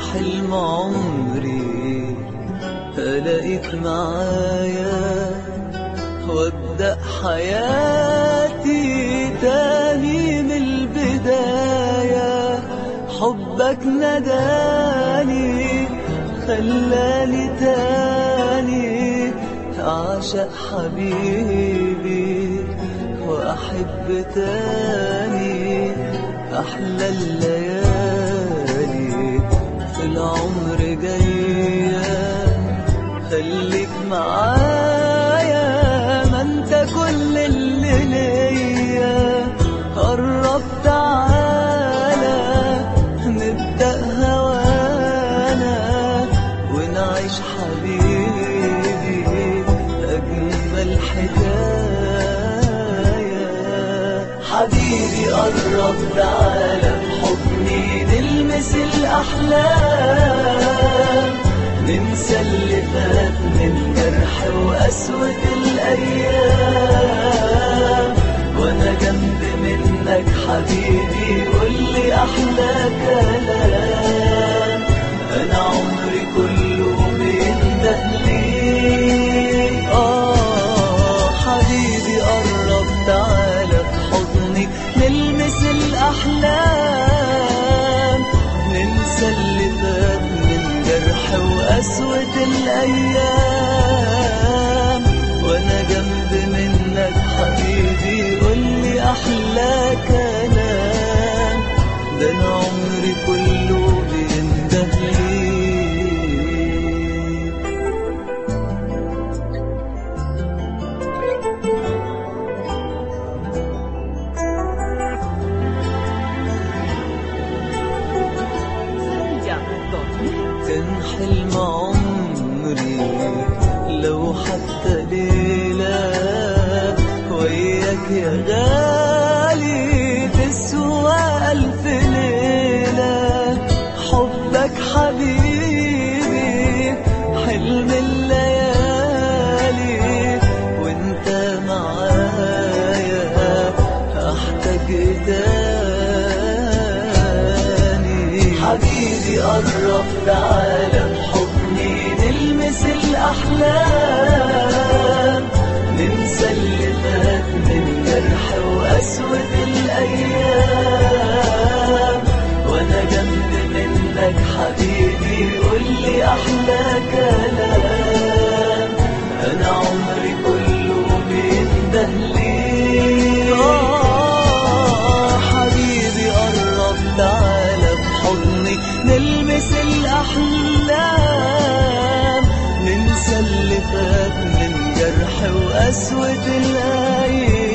حلم عمري ألاقيك معايا وابدأ حياتي تاني من البداية حبك نداني خلاني تاني أعشق حبيبي وأحب تاني أحلى الليالي في العمر جاية خليك معايا ما انت كل اللي ليا قرب تعالى نبدأ هوانا ونعيش حبيبي أجمل حكاية حبيبي قرب تعالى بحضني نلمس الأحلام ننسى اللي فات من جرح وقسوة الأيام وأنا جنب منك حبيبي قولي أحلى كلام أنا عمري كله بينده ليك آه حبيبي قرب تعالى في حضني نلمس الأحلام ننسى اللي فات من جرح وقسوة الأيام وأنا جنب منك حبيبي قولي أحلى كلام ده أنا عمري كله بينده ليك كان حلم عمري لو حتى ليلة وياك يا غالي تسوى ألف ليلة حبك حبيبي حلم الليالي وانت معايا احتاج تاني حبيبي قرب تعالى بحضني نلمس الأحلام ننسى اللي فات من جرح وقسوة الأيام وأنا جنب منك حبيبي قولي أحلى كلام أنا عمري كله بينده ليك آه حبيبي قرب تعالى بحضني نلمس الأحلام ننسى اللي فات من جرح وقسوة الأيام